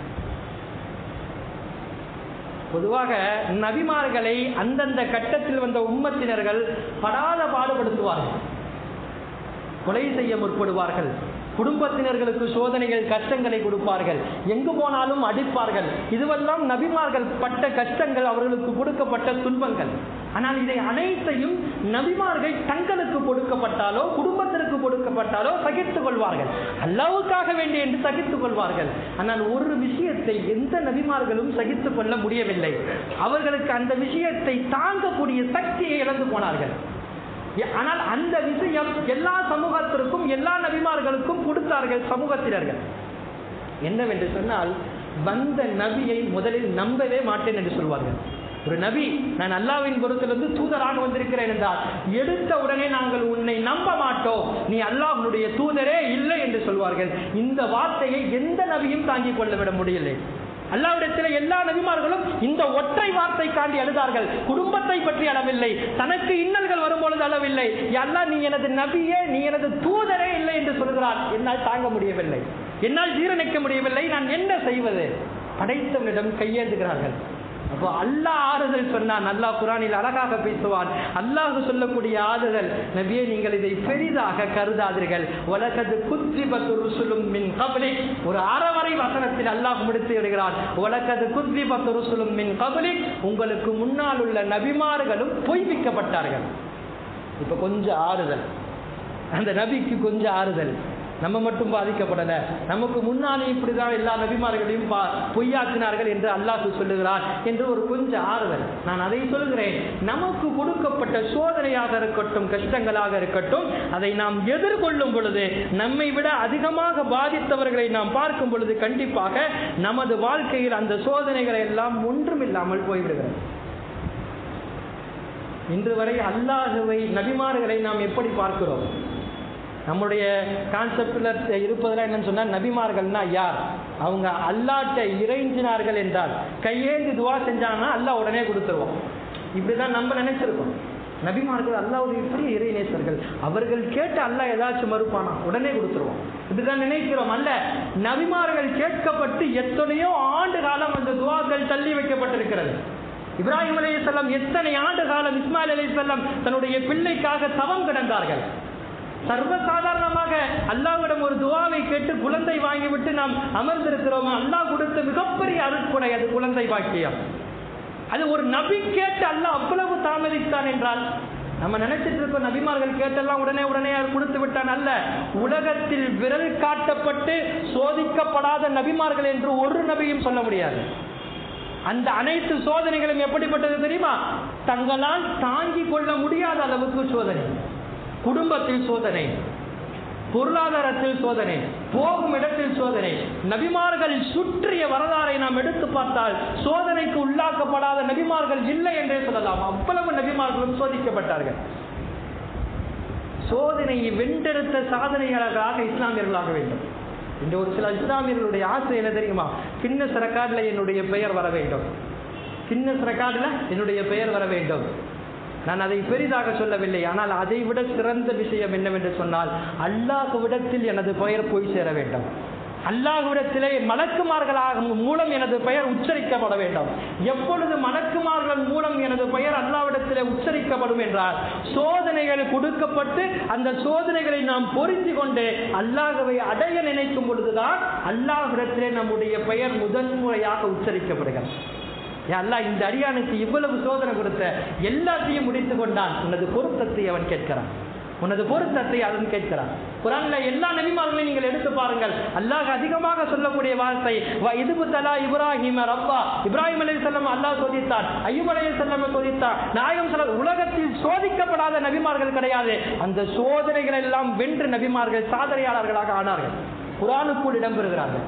பொதுவாக நபிமார்களை அந்தந்த கட்டத்தில் வந்த உம்மத்தினர்கள் படாத பாடுபடுத்துவார்கள் கொலை செய்ய முற்படுவார்கள் குடும்பத்தினர்களுக்கு சோதனைகள் கஷ்டங்களை கொடுப்பார்கள் எங்கு போனாலும் அடிப்பார்கள் இதுவெல்லாம் நபிமார்கள் பட்ட கஷ்டங்கள் அவர்களுக்கு கொடுக்கப்பட்ட துன்பங்கள் ஆனால் இதை அனைத்தையும் நபிமார்கள் தங்களுக்கு கொடுக்கப்பட்டாலோ குடும்பத்திற்கு கொடுக்கப்பட்டாலோ சகித்துக் கொள்வார்கள் அல்லாவுக்காக வேண்டி என்று சகித்துக் கொள்வார்கள் ஆனால் ஒரு விஷயத்தை எந்த நபிமார்களும் சகித்துக் கொள்ள முடியவில்லை அவர்களுக்கு அந்த விஷயத்தை தாங்கக்கூடிய சக்தியை இழந்து போனார்கள் ஆனால் அந்த விஷயம் எல்லா சமூகத்திற்கும் எல்லா நபிமார்களுக்கும் கொடுத்தார்கள் சமூகத்தினர்கள் என்னவென்று சொன்னால் வந்த நபியை முதலில் நம்பவே மாட்டேன் என்று சொல்வார்கள் ஒரு நபி நான் அல்லாவின் பொறுத்திலிருந்து தூதராக வந்திருக்கிறேன் என்றால் எடுத்த உடனே நாங்கள் உன்னை நம்ப மாட்டோம் நீ அல்லாஹ்வுடைய தூதரே இல்லை என்று சொல்வார்கள் இந்த வார்த்தையை எந்த நபியும் தாங்கிக் கொள்ள விட முடியலை அல்லாவிடத்தில் எல்லா நபிமார்களும் இந்த ஒற்றை வார்த்தைக்காண்டி அழுதார்கள் குடும்பத்தை பற்றி அளவில்லை தனக்கு இன்னல்கள் வரும்பொழுது அளவில்லை அல்லா நீ எனது நபியே நீ எனது தூதரே இல்லை என்று சொல்கிறார் என்னால் தாங்க முடியவில்லை என்னால் ஜீரணிக்க முடியவில்லை நான் என்ன செய்வது படைத்தவனிடம் கையேந்துகிறார்கள் அப்போ அல்லாஹ் ஆறுதல் சொன்னான் அல்லாஹ் குரானில் அழகாக பேசுவான் அல்லாஹ் சொல்லக்கூடிய ஆறுதல் நபியே நீங்கள் இதை பெரிதாக கருதாதீர்கள் உலகது குத்ரிபத்து ருசுலும் மின் கபலி ஒரு அறவரை வசனத்தில் அல்லாஹ் முடித்து விடுகிறான் உலகது குத்ரிபத்து ருசுலும் மின் கபலி உங்களுக்கு முன்னால் உள்ள நபிமார்களும் பொய்ப்பிக்கப்பட்டார்கள் இப்ப கொஞ்சம் ஆறுதல் அந்த நபிக்கு கொஞ்சம் ஆறுதல் நம்ம மட்டும் பாதிக்கப்படல நமக்கு முன்னாலே இப்படிதான் எல்லா நபிமார்களையும் பா- பொய்யாக்கினார்கள் என்று அல்லாஹ் சொல்லுகிறார் என்று ஒரு கொஞ்சம் ஆறுதல் நான் அதை சொல்கிறேன் நமக்கு கொடுக்கப்பட்ட சோதனையாக இருக்கட்டும் கஷ்டங்களாக இருக்கட்டும் அதை நாம் எதிர்கொள்ளும் பொழுது நம்மை விட அதிகமாக பாதித்தவர்களை நாம் பார்க்கும் பொழுது கண்டிப்பாக நமது வாழ்க்கையில் அந்த சோதனைகளை எல்லாம் ஒன்றுமில்லாமல் போய்விடுகிறது இன்று வரை அல்லாஹுவை நபிமார்களை நாம் எப்படி பார்க்கிறோம் நம்முடைய கான்செப்டில் இருப்பதெல்லாம் என்னன்னு சொன்னால் நபிமார்கள்னா யார் அவங்க அல்லாட்டை இறைஞ்சினார்கள் என்றால் கையேந்து துவா செஞ்சாங்கன்னா அல்லாஹ் உடனே கொடுத்துருவோம் இப்படிதான் நம்ம நினைச்சிருக்கோம் நபிமார்கள் அல்லாவுடைய பெரிய இறைநேசர்கள் அவர்கள் கேட்டு அல்லாஹ் ஏதாச்சும் மறுப்பானா உடனே கொடுத்துருவோம் இப்படிதான் நினைக்கிறோம் அல்ல நபிமார்கள் கேட்கப்பட்டு எத்தனையோ ஆண்டு காலம் அந்த துவாக்கள் தள்ளி வைக்கப்பட்டிருக்கிறது இப்ராஹிம் அலைஹிஸ்ஸலாம் எத்தனை ஆண்டு காலம் இஸ்மாயில் அலைஹிஸ்ஸலாம் தன்னுடைய பிள்ளைக்காக தவம் கிடந்தார்கள் சர்வசாதாரணமாக அல்லாஹ்விடம் ஒரு துவாவை கேட்டு குழந்தை வாங்கிவிட்டு நாம் அமர்ந்திருக்கிறோம் அல்லாஹ் கொடுத்த மிகப்பெரிய அருட்கொடை அது குழந்தை பாக்கியம் அது ஒரு நபி கேட்டு அல்லாஹ் அவ்வளவு தாமதித்தான் என்றால் நம்ம நினைச்சிட்டு இருக்கோம் நபிமார்கள் கேட்டெல்லாம் உடனே உடனே அவர் கொடுத்து விட்டான் அல்ல உலகத்தில் விரல் காட்டப்பட்டு சோதிக்கப்படாத நபிமார்கள் என்று ஒரு நபியும் சொல்ல முடியாது அந்த அனைத்து சோதனைகளும் எப்படிப்பட்டது தெரியுமா தங்களால் தாங்கிக் கொள்ள முடியாத அளவுக்கு சோதனை குடும்பத்தில் சோதனை பொருளாதாரத்தில் சோதனை போகும் இடத்தில் சோதனை நபிமார்கள் சுற்றிய வரலாறை நாம் எடுத்து பார்த்தால் சோதனைக்கு உள்ளாக்கப்படாத நபிமார்கள் இல்லை என்றே சொல்லலாம் அவ்வளவு நபிமார்களும் சோதிக்கப்பட்டார்கள் சோதனையை வென்றெடுத்த சாதனையாளர்களாக இஸ்லாமியர்களாக வேண்டும் இந்த ஒரு சில இஸ்லாமியர்களுடைய ஆசை என்ன தெரியுமா கின்னஸ் ரெக்கார்டில் என்னுடைய பெயர் வர வேண்டும் கின்னஸ் ரெக்கார்டில் என்னுடைய பெயர் வர வேண்டும் நான் அதை பெரிதாக சொல்லவில்லை ஆனால் அதை விட சிறந்த விஷயம் என்னவென்று சொன்னால் அல்லாஹ்விடத்தில் எனது பெயர் போய் சேர வேண்டும் அல்லாஹ்விடத்திலே மலக்குமார்களாக மூலம் எனது பெயர் உச்சரிக்கப்பட வேண்டும் எப்பொழுது மலக்குமார்கள் மூலம் எனது பெயர் அல்லாவிடத்திலே உச்சரிக்கப்படும் என்றால் சோதனைகள் கொடுக்கப்பட்டு அந்த சோதனைகளை நாம் பொருந்தி கொண்டு அல்லாஹவை அடைய நினைக்கும் பொழுதுதான் அல்லாஹ்விடத்திலே நம்முடைய பெயர் முதன்முறையாக உச்சரிக்கப்படுகிறது யா அல்லாஹ் இந்த அடியானுக்கு இவ்வளவு சோதனை கொடுத்த எல்லாத்தையும் முடித்து கொண்டான் உனது பொருத்தத்தை அவன் கேட்கிறான் உனது பொருத்தத்தை அவன் கேட்கிறான் குரான்ல எல்லா நபிமார்களையும் நீங்கள் எடுத்து பாருங்கள் அல்லாஹ் அதிகமாக சொல்லக்கூடிய வார்த்தை வ இதுபு தலா இப்ராஹிம ரப்பா இப்ராஹிம் அலைஹி செல்லம் அல்லாஹ் சோதித்தார் ஐயூப் அலைஹி செல்லம் சோதித்தார் நாயகம் சொல்ல உலகத்தில் சோதிக்கப்படாத நபிமார்கள் கிடையாது அந்த சோதனைகள் எல்லாம் வென்று நபிமார்கள் சாதனையாளர்களாக ஆனார்கள் குரானுக்குள் இடம்பெறுகிறார்கள்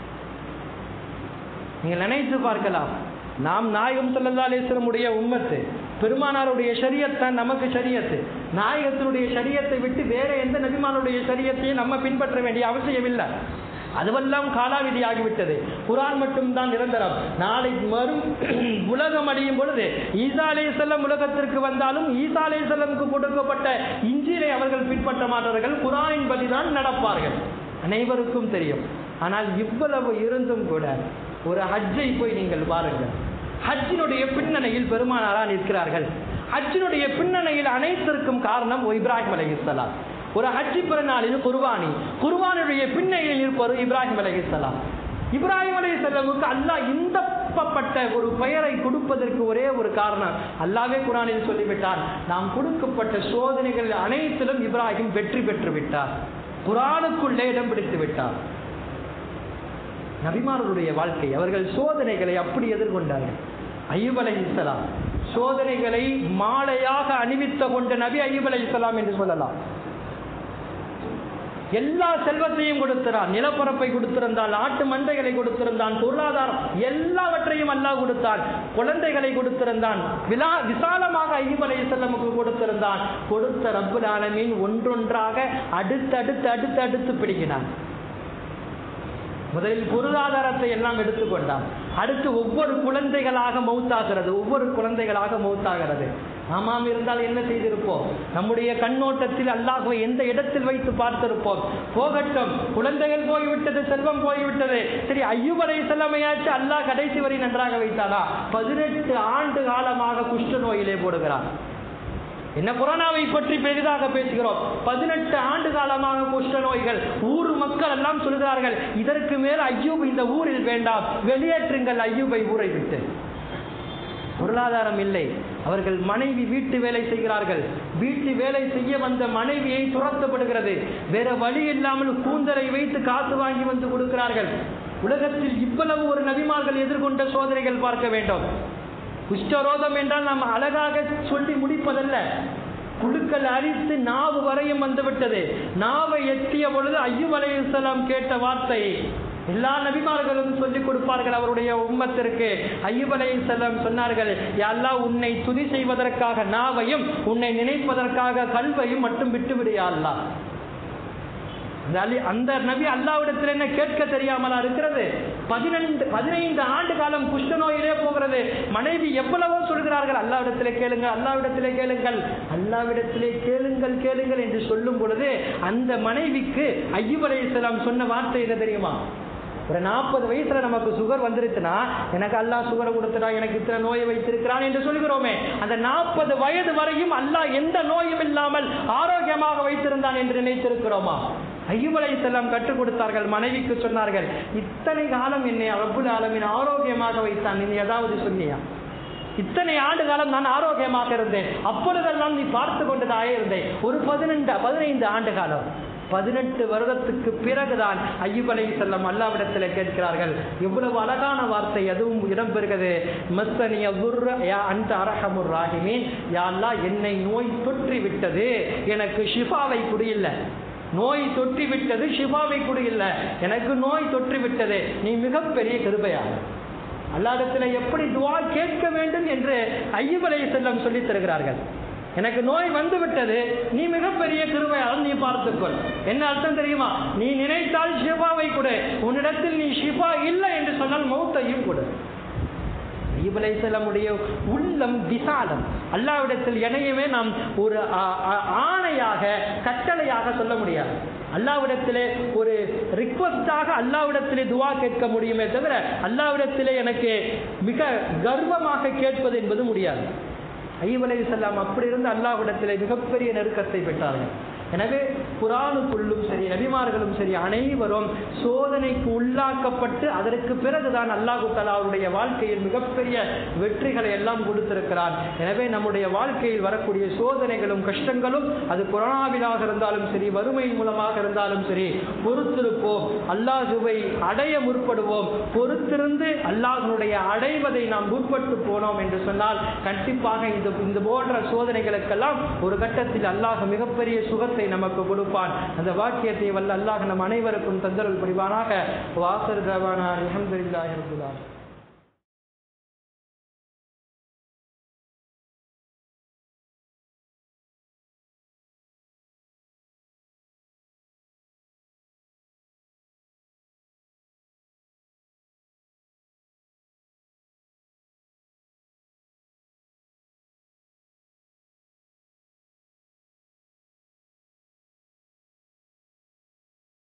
நீங்கள் நினைத்து பார்க்கலாம் நாம் நாயகம் சல்லல்லா அலிஸ்லமுடைய உம்மத்து பெருமானாருடைய ஷரியத்தான் நமக்கு ஷரியத்து நாயகத்தினுடைய ஷரியத்தை விட்டு வேற எந்த நபிமானுடைய ஷரியத்தையும் நம்ம பின்பற்ற வேண்டிய அவசியம் இல்லை அதுவெல்லாம் காலாவிதி ஆகிவிட்டது குரான் மட்டும்தான் நிரந்தரம் நாளை மறும் உலகம் அடையும் பொழுது ஈசா அலே செல்லம் உலகத்திற்கு வந்தாலும் ஈசா அலே செல்லமுக்கு கொடுக்கப்பட்ட இஞ்சிலை அவர்கள் பின்பற்ற மாட்டார்கள் குரானின் பதிதான் நடப்பார்கள் அனைவருக்கும் தெரியும் ஆனால் இவ்வளவு இருந்தும் கூட ஒரு ஹஜ்ஜை போய் நீங்கள் பாருங்கள் ஹஜ்ஜினுடைய பின்னணியில் பெருமானாரா நிற்கிறார்கள் ஹஜ்ஜினுடைய பின்னணியில் அனைத்திற்கும் காரணம் இப்ராஹிம் அலைஹிஸ்ஸலாம் ஒரு ஹஜ்ஜி பிறநாளில் குர்பானி குர்பானுடைய பின்னணியில் இருப்பவர் இப்ராஹிம் அலைஹிஸ்ஸலாம் இப்ராஹிம் அலைஹிஸ்ஸலாமுக்கு அல்லாஹ் இந்தப்பட்ட ஒரு பெயரை கொடுப்பதற்கு ஒரே ஒரு காரணம் அல்லாவே குரானில் சொல்லிவிட்டார் நாம் கொடுக்கப்பட்ட சோதனைகள் அனைத்திலும் இப்ராஹிம் வெற்றி பெற்று விட்டார் குரானுக்குள்ளே இடம் பிடித்து விட்டார் நபிமார்களுடைய வாழ்க்கை அவர்கள் சோதனைகளை அப்படி எதிர்கொண்டார்கள் ஐயூப் அலை இஸ்லாம் சோதனைகளை மாலையாக அணிவித்த கொண்ட நபி ஐயூப் அலை இஸ்லாம் என்று சொல்லலாம் எல்லா செல்வத்தையும் கொடுக்கிறான் நிலப்பரப்பை கொடுத்திருந்தான் ஆட்டு மந்தைகளை கொடுத்திருந்தான் பொருளாதாரம் எல்லாவற்றையும் அல்லாஹ் கொடுத்தான் குழந்தைகளை கொடுத்திருந்தான் விழா விசாலமாக ஐயூப் அலை செல்லமுக்கு கொடுத்திருந்தான் கொடுத்த ரப்புல் ஆலமீன் ஒன்றொன்றாக அடுத்தடுத்து அடுத்து அடுத்து பிடிக்கிறான் முதலில் பொருளாதாரத்தை எல்லாம் எடுத்துக்கொண்டான் அடுத்து ஒவ்வொரு குழந்தைகளாக மௌத்தாகிறது ஒவ்வொரு குழந்தைகளாக மௌத்தாகிறது ஆமாம் இருந்தால் என்ன செய்திருப்போம் நம்முடைய கண்ணோட்டத்தில் அல்லாஹுவை எந்த இடத்தில் வைத்து பார்த்திருப்போம் போகட்டும் குழந்தைகள் போய்விட்டது செல்வம் போய்விட்டது சரி ஐயுவரை செல்லமையாச்சு அல்லாஹ் கடைசி வரை நன்றாக வைத்தாரா பதினெட்டு ஆண்டு காலமாக குஷ்ட நோயிலே போடுகிறார் என்ன கொரோனாவை பற்றி பெரிதாக பேசுகிறோம் பதினெட்டு ஆண்டு காலமாக குஷ்ட நோய்கள் ஊர் மக்கள் எல்லாம் சொல்கிறார்கள் இதற்கு மேல் ஐயூப் இந்த ஊரில் வேண்டாம் வெளியேற்றுங்கள் ஐயூபை ஊரை விட்டு பொருளாதாரம் இல்லை அவர்கள் மனைவி வீட்டு வேலை செய்கிறார்கள் வீட்டு வேலை செய்ய வந்த மனைவியை துரத்தப்படுகிறது வேற வழி இல்லாமல் கூந்தலை வைத்து காசு வாங்கி வந்து கொடுக்கிறார்கள் உலகத்தில் இவ்வளவு ஒரு நபிமார்கள் எதிர்கொண்ட சோதனைகள் பார்க்க வேண்டும் குஷ்டரோதம் என்றால் நாம் அழகாக சொல்லி முடிப்பதல்ல புழுக்கள் அரித்து நாவு வரையும் வந்துவிட்டது நாவை எட்டிய பொழுது ஐயூப் அலையுசலாம் கேட்ட வார்த்தை எல்லா நபிமார்களும் சொல்லிக் கொடுப்பார்கள் அவருடைய உம்மத்திற்கு ஐயூப் அலையுசலாம் சொன்னார்கள் யா உன்னை துதி செய்வதற்காக நாவையும் உன்னை நினைப்பதற்காக கல்வையும் மட்டும் விட்டுவிடு யா அல்லாஹ் அந்த அலி- அந்த நபி அல்லாவிடத்தில் என்ன கேட்க தெரியாமலா இருக்கிறது பதினெண்டு பதினைந்து ஆண்டு காலம் குஷ்ட நோயிலே போகிறது மனைவி எவ்வளவோ சொல்கிறார்கள் அல்லாவிடத்திலே கேளுங்கள் அல்லாவிடத்திலே கேளுங்கள் அல்லாவிடத்திலே கேளுங்கள் கேளுங்கள் என்று சொல்லும் பொழுது அந்த மனைவிக்கு ஐயூப் அலைஹிஸ்ஸலாம் சொன்ன வார்த்தை என்ன தெரியுமா ஒரு நாற்பது வயசுல நமக்கு சுகர் வந்துருச்சுன்னா எனக்கு அல்லாஹ் சுகரை கொடுத்துட்டா எனக்கு இத்தனை நோயை வைத்திருக்கிறான் என்று சொல்கிறோமே அந்த நாற்பது வயது வரையும் அல்லாஹ் எந்த நோயும் இல்லாமல் ஆரோக்கியமாக வைத்திருந்தான் என்று நினைத்திருக்கிறோமா ஐயூப் அலைஹிஸ்ஸலாம் கற்றுக் கொடுத்தார்கள் மனைவிக்கு சொன்னார்கள் இத்தனை காலம் என்னை ரப்புல் ஆலமீன் ஆரோக்கியமாக வைத்தான் நீ ஏதாவது சொன்னியா இத்தனை ஆண்டு காலம் நான் ஆரோக்கியமாக இருந்தேன் அப்பொழுதெல்லாம் நீ பார்த்து கொண்டுதாயே இருந்தேன் ஒரு பதினெண்டு பதினைந்து ஆண்டு காலம் பதினெட்டு வருடத்துக்கு பிறகுதான் ஐயூப் அலை செல்லம் அல்லாவிடத்தில் கேட்கிறார்கள் இவ்வளவு அழகான வார்த்தை அதுவும் இடம்பெறுகிறது மஸ்தனிய துர்ர யா அந்த அரஹமுர் ராஹிமீன் யா அல்லாஹ் என்னை நோய் தொற்றி விட்டது எனக்கு ஷிஃபாவை குடியில்லை நோய் தொற்றி விட்டது ஷிஃபாவை குடியில்லை எனக்கு நோய் தொற்றி விட்டது நீ மிகப்பெரிய கிருபையாளர் அல்லாஹ்விடத்தில் எப்படி துவா கேட்க வேண்டும் என்று ஐயூப் அலைஹிஸ்ஸலாம் சொல்லித் தருகிறார்கள் எனக்கு நோய் வந்து விட்டது நீ மிகப்பெரிய கிருபையாளர் நீ பார்த்துக்கொள் என்ன அர்த்தம் தெரியுமா நீ நினைத்தால் ஷிஃபாவை கொடு உன்னிடத்தில் நீ ஷிஃபா இல்லை என்று சொன்னால் மௌத்தையும் கொடு ஐயூப் அலைஹிஸ்ஸலாமுடைய உள்ளம் விசாலம் அல்லாவிடத்தில் எனையுமே நாம் ஒரு ஆ- ஆ- ஆணையாக கட்டளையாக சொல்ல முடியாது அல்லாவிடத்திலே ஒரு ரிக்வஸ்டாக அல்லாவிடத்திலே துவா கேட்க முடியுமே தவிர அல்லாவிடத்திலே எனக்கு மிக கர்வமாக கேட்பது என்பது முடியாது ஐயூப் அலைஹிஸ்ஸலாம் அப்படி இருந்து அல்லாஹ்விடத்திலே மிகப்பெரிய நெருக்கத்தை பெற்றார்கள் எனவே குரானுக்குள்ளும் சரி நபிமார்களும் சரி அனைவரும் சோதனைக்கு உள்ளாக்கப்பட்டு அதற்கு பிறகுதான் அல்லாஹு தஆலா அவருடைய வாழ்க்கையில் மிகப்பெரிய வெற்றிகளை எல்லாம் கொடுத்திருக்கிறான் எனவே நம்முடைய வாழ்க்கையில் வரக்கூடிய சோதனைகளும் கஷ்டங்களும் அது கொரோனாவிலாக இருந்தாலும் சரி வறுமை மூலமாக இருந்தாலும் சரி பொறுத்திருப்போம் அல்லாஹுவை அடைய முற்படுவோம் பொறுத்திருந்து அல்லாஹனுடைய அடைவதை நாம் முற்பட்டு போனோம் என்று சொன்னால் கண்டிப்பாக இந்த இந்த போன்ற சோதனைகளுக்கெல்லாம் ஒரு கட்டத்தில் அல்லாஹ் மிகப்பெரிய சுகத்தை நமக்கு கொடுப்பான் அந்த வாக்கியத்தை வல்ல அல்லாஹ் நம் அனைவருக்கும் தந்தரல் புரிவானாக வாசர் தவானா அல்ஹம்துலில்லாஹி ரப்பில் ஆலமீன்